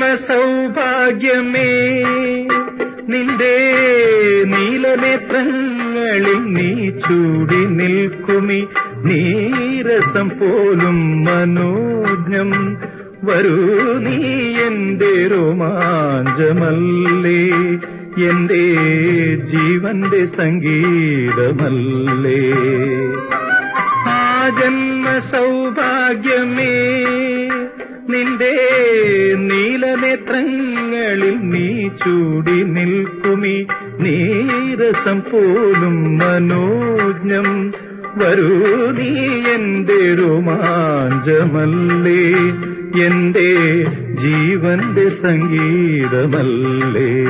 സൗഭാഗ്യമേ നിന്റെ നീലനേത്രങ്ങളിൽ നീ ചൂടി നിൽക്കുമി നീരസം പോലും മനോജ്ഞം വരൂ നീ എന്റെ രോമാഞ്ചമല്ലേ എന്റെ ജീവന്റെ സംഗീതമല്ലേ ആ ജന്മ സൗഭാഗ്യമേ നിന്റെ നീലനേത്രങ്ങളിൽ നീ ചൂടി നിൽക്കുമി നീരസം പോലും മനോജ്ഞം വരൂ നീ എന്റെ രോമാഞ്ചമല്ലേ എന്റെ ജീവന്റെ സംഗീതമല്ലേ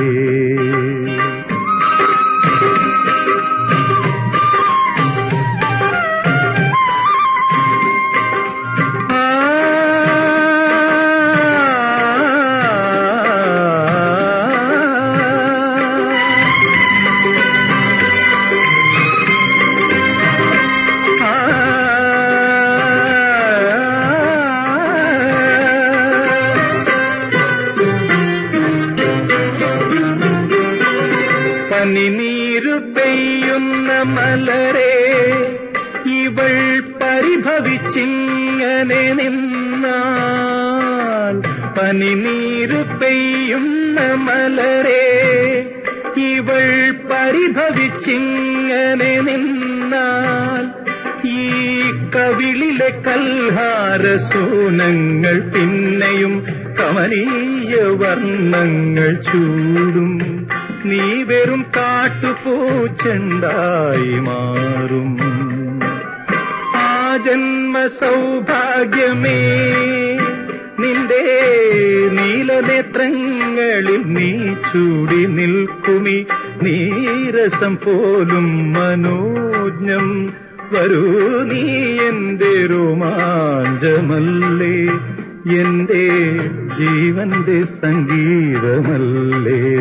പനിനീരു പെയ്യുന്ന മലരെ ഇവൾ പരിഭവിച്ചിങ്ങനെ നിന്നാൽ പനിനീരു പെയ്യുന്ന മലരെ ഇവൾ പരിഭവിച്ചിങ്ങനെ നിന്നാൽ ഈ കവിളിലെ കൽഹാരസൂനങ്ങൾ പിന്നെയും കമനീയ വർണ്ണങ്ങൾ ചൂടും നീ വെറും കാട്ടുപൂച്ചെണ്ടായി മാറും ആ ജന്മ സൗഭാഗ്യമേ നിന്റെ നീലനേത്രങ്ങളിൽ നീ ചൂടി നിൽക്കുമി നീരസം പോലും മനോജ്ഞം വരൂ നീ എന്റെ രോമാഞ്ചമല്ലേ എന്റെ ജീവന്റെ സംഗീതമല്ലേ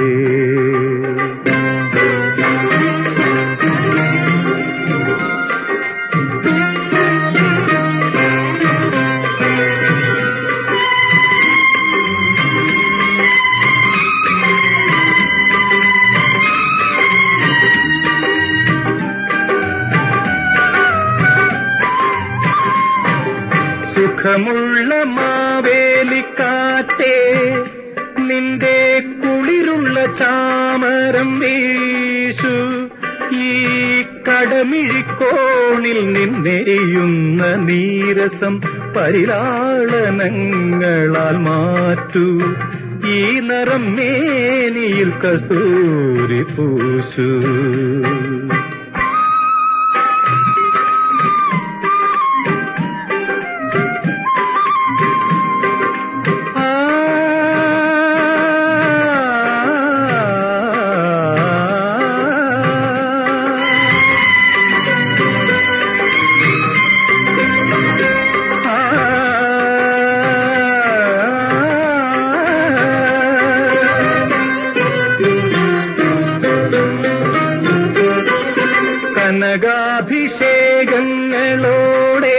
സുഖമുള്ള മാവേലിക്കാറ്റേ നിന്റെ കുളിരുള്ള ചാമരം വീശു ഈ കടമിഴിക്കോണിൽ നിന്നെരിയുന്ന നീരസം പരിലാളനങ്ങളാൽ മാറ്റൂ ഈ നിറം മേനിയിൽ കസ്തൂരി പൂശു കനകാഭിഷേകങ്ങളോടെ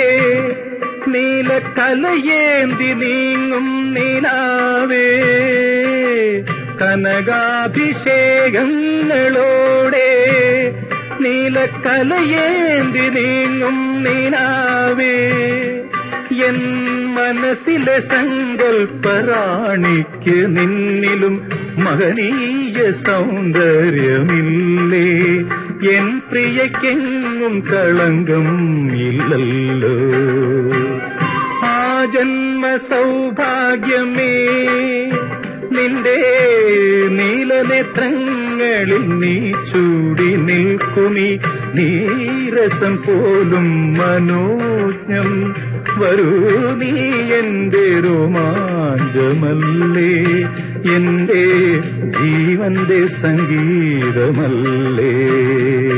നീലക്കലയേന്തി നീങ്ങും നിലാവേ കനകാഭിഷേകങ്ങളോടെ നീലക്കലയേന്തി നീങ്ങും നിലാവേ എൻ മനസ്സിലെ സങ്കൽപ്പറാണിക്ക് നിന്നിലും മഹനീയ സൗന്ദര്യമില്ലേ എൻ പ്രിയക്കെങ്ങും കളങ്കം ഇല്ലല്ലോ ആ ജന്മ സൗഭാഗ്യമേ നിന്റെ നീലനേത്രങ്ങളിൽ നീ ചൂടി നിൽക്കുമി നീരസം പോലും മനോജ്ഞം വരൂ നീ എന്റെ രോമാഞ്ചമല്ലേ എന്റെ ജീവന്റെ സംഗീതമല്ലേ